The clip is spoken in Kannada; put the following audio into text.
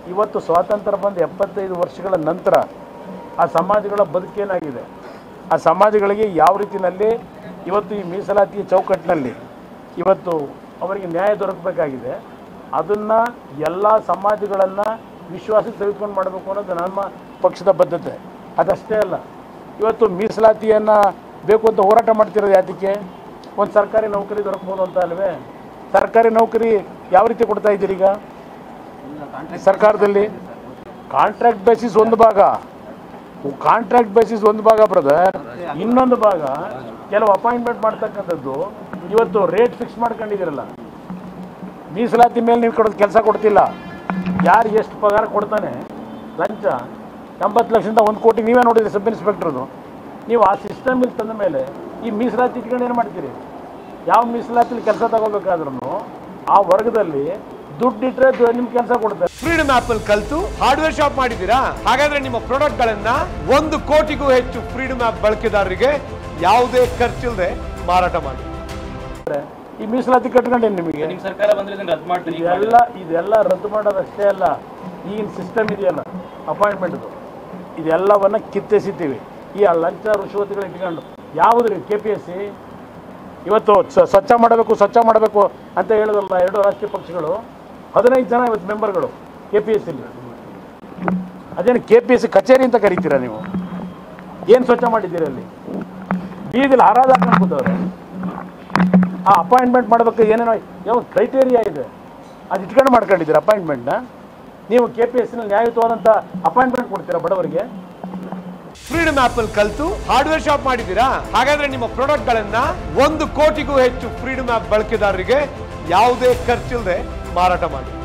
ಇವತ್ತು ಸ್ವಾತಂತ್ರ್ಯ ಬಂದ ಎಪ್ಪತ್ತೈದು ವರ್ಷಗಳ ನಂತರ ಆ ಸಮಾಜಗಳ ಬದುಕೇನಾಗಿದೆ ಆ ಸಮಾಜಗಳಿಗೆ ಯಾವ ರೀತಿಯಲ್ಲಿ ಇವತ್ತು ಈ ಮೀಸಲಾತಿಯ ಚೌಕಟ್ಟಿನಲ್ಲಿ ಇವತ್ತು ಅವರಿಗೆ ನ್ಯಾಯ ದೊರಕಬೇಕಾಗಿದೆ ಅದನ್ನು ಎಲ್ಲ ಸಮಾಜಗಳನ್ನು ವಿಶ್ವಾಸಕ್ಕೆ ತೆಗೆದುಕೊಂಡು ಮಾಡಬೇಕು ಅನ್ನೋದು ನಮ್ಮ ಪಕ್ಷದ ಬದ್ಧತೆ ಅದಷ್ಟೇ ಅಲ್ಲ ಇವತ್ತು ಮೀಸಲಾತಿಯನ್ನು ಬೇಕು ಅಂತ ಹೋರಾಟ ಮಾಡ್ತಿರೋದು ಯಾತಕ್ಕೆ ಒಂದು ಸರ್ಕಾರಿ ನೌಕರಿ ದೊರಕಬಹುದು ಅಂತ ಅಲ್ವೇ ಸರ್ಕಾರಿ ನೌಕರಿ ಯಾವ ರೀತಿ ಕೊಡ್ತಾ ಇದ್ದೀರಿ ಈಗ ಸರ್ಕಾರದಲ್ಲಿ ಕಾಂಟ್ರಾಕ್ಟ್ ಬೇಸಿಸ್ ಒಂದು ಭಾಗ ಕಾಂಟ್ರಾಕ್ಟ್ ಬೇಸಿಸ್ ಒಂದು ಭಾಗ ಬ್ರದರ್ ಇನ್ನೊಂದು ಭಾಗ ಕೆಲವು ಅಪಾಯಿಂಟ್ಮೆಂಟ್ ಮಾಡ್ತಕ್ಕಂಥದ್ದು ಇವತ್ತು ರೇಟ್ ಫಿಕ್ಸ್ ಮಾಡ್ಕೊಂಡಿದ್ದೀರಲ್ಲ ಮೀಸಲಾತಿ ಮೇಲೆ ನೀವು ಕೊಡೋದು ಕೆಲಸ ಕೊಡ್ತಿಲ್ಲ ಯಾರು ಎಷ್ಟು ಪಗಾರ ಕೊಡ್ತಾನೆ ಲಂಚ ಎಂಬತ್ತು ಲಕ್ಷದಿಂದ ಒಂದು ಕೋಟಿ ನೀವೇ ನೋಡಿದ್ರಿ ಸಬ್ ಇನ್ಸ್ಪೆಕ್ಟ್ರದು ನೀವು ಆ ಸಿಸ್ಟಮ್ ಇಲ್ಲಿ ತಂದ ಮೇಲೆ ಈ ಮೀಸಲಾತಿ ಇಟ್ಕೊಂಡು ಏನು ಮಾಡ್ತೀರಿ ಯಾವ ಮೀಸಲಾತಿಲಿ ಕೆಲಸ ತಗೋಬೇಕಾದ್ರೂ ಆ ವರ್ಗದಲ್ಲಿ ದುಡ್ಡಿಟ್ರೆ ನಿಮ್ಮ ಕೆಲಸ ಕೊಡ್ತಾರೆ ಫ್ರೀಡಮ್ ಆಪ್ ಅಲ್ಲಿ ಕಲ್ತು ಹಾರ್ಡ್ವೇರ್ ಶಾಪ್ ಮಾಡಿದ್ದೀರಾ ಹಾಗಾದ್ರೆ ನಿಮ್ಮ ಪ್ರಾಡಕ್ಟ್ ಗಳನ್ನ ಒಂದು ಕೋಟಿಗೂ ಹೆಚ್ಚು ಫ್ರೀಡಮ್ ಆಪ್ ಬಳಕೆದಾರರಿಗೆ ಯಾವುದೇ ಖರ್ಚಿಲ್ಲದೆ ಮಾರಾಟ ಮಾಡಿ ಈ ಮೀಸಲಾತಿ ಕಟ್ಕೊಂಡೇನು ನಿಮಗೆ ನಿಮ್ ಸರ್ಕಾರ ಬಂದ್ರೆ ಇದನ್ನ ರದ್ದು ಮಾಡ್ತೀರಿ ಈಗ ಇದೆಲ್ಲ ಇದೆಲ್ಲ ರದ್ದು ಮಾಡೋದಷ್ಟೇ ಅಲ್ಲ ಈಗಿನ ಸಿಸ್ಟಮ್ ಇದೆಯಲ್ಲ ಅಪಾಯಿಂಟ್ಮೆಂಟ್ದು ಇದೆಲ್ಲವನ್ನ ಕಿತ್ತೆಸಿತೀವಿ ಈ ಆ ಲಂಚ ರುಶ್ವತಿಗಳು ಇಟ್ಕೊಂಡು ಯಾವುದ್ರಿ ಕೆ ಪಿ ಎಸ್ ಸಿ ಇವತ್ತು ಸ- ಸ್ವಚ್ಛ ಮಾಡಬೇಕು ಸ್ವಚ್ಛ ಮಾಡಬೇಕು ಅಂತ ಹೇಳಿದ್ರಲ್ಲ ಎರಡು ರಾಷ್ಟ್ರೀಯ ಪಕ್ಷಗಳು ಹದಿನೈದು ಜನ ಇವತ್ತು ಮೆಂಬರ್ಗಳು ಕೆ ಪಿ ಎಸ್ ಸಿಲಿ ಅದೇನು ಕೆ ಪಿ ಎಸ್ ಸಿ ಕಚೇರಿ ಅಂತ ಕರಿತೀರಾ ನೀವು ಏನು ಸ್ವಚ್ಛ ಮಾಡಿದ್ದೀರಿ ಅಲ್ಲಿ ಬೀದಿಲಿ ಹರಾಜ್ ಹಾಕೊಂಡು ಕೂತವ್ರೆ ಆ ಅಪಾಯಿಂಟ್ಮೆಂಟ್ ಮಾಡಬೇಕು ಏನೇನೋ ಯಾವ ಕ್ರೈಟೇರಿಯಾ ಇದೆ ಅದು ಇಟ್ಕೊಂಡು ಮಾಡ್ಕೊಂಡಿದ್ದೀರಾ ಅಪಾಯಿಂಟ್ಮೆಂಟ್ನ ನೀವು ಕೆ ಪಿ ಎಸ್ ನ್ಯಾಯಯುತವಾದಂಥ ಅಪಾಯಿಂಟ್ಮೆಂಟ್ ಕೊಡ್ತೀರಾ ಬಡವರಿಗೆ ಫ್ರೀಡಮ್ ಆಪ್ ಅಲ್ಲಿ ಕಲ್ತು ಹಾರ್ಡ್ವೇರ್ ಶಾಪ್ ಮಾಡಿದ್ದೀರಾ ಹಾಗಾದ್ರೆ ನಿಮ್ಮ ಪ್ರಾಡಕ್ಟ್ ಗಳನ್ನ ಒಂದು ಕೋಟಿಗೂ ಹೆಚ್ಚು ಫ್ರೀಡಮ್ ಆಪ್ ಬಳಕೆದಾರರಿಗೆ ಯಾವುದೇ ಖರ್ಚಿಲ್ಲದೆ ಮಾರಾಟ ಮಾಡಿ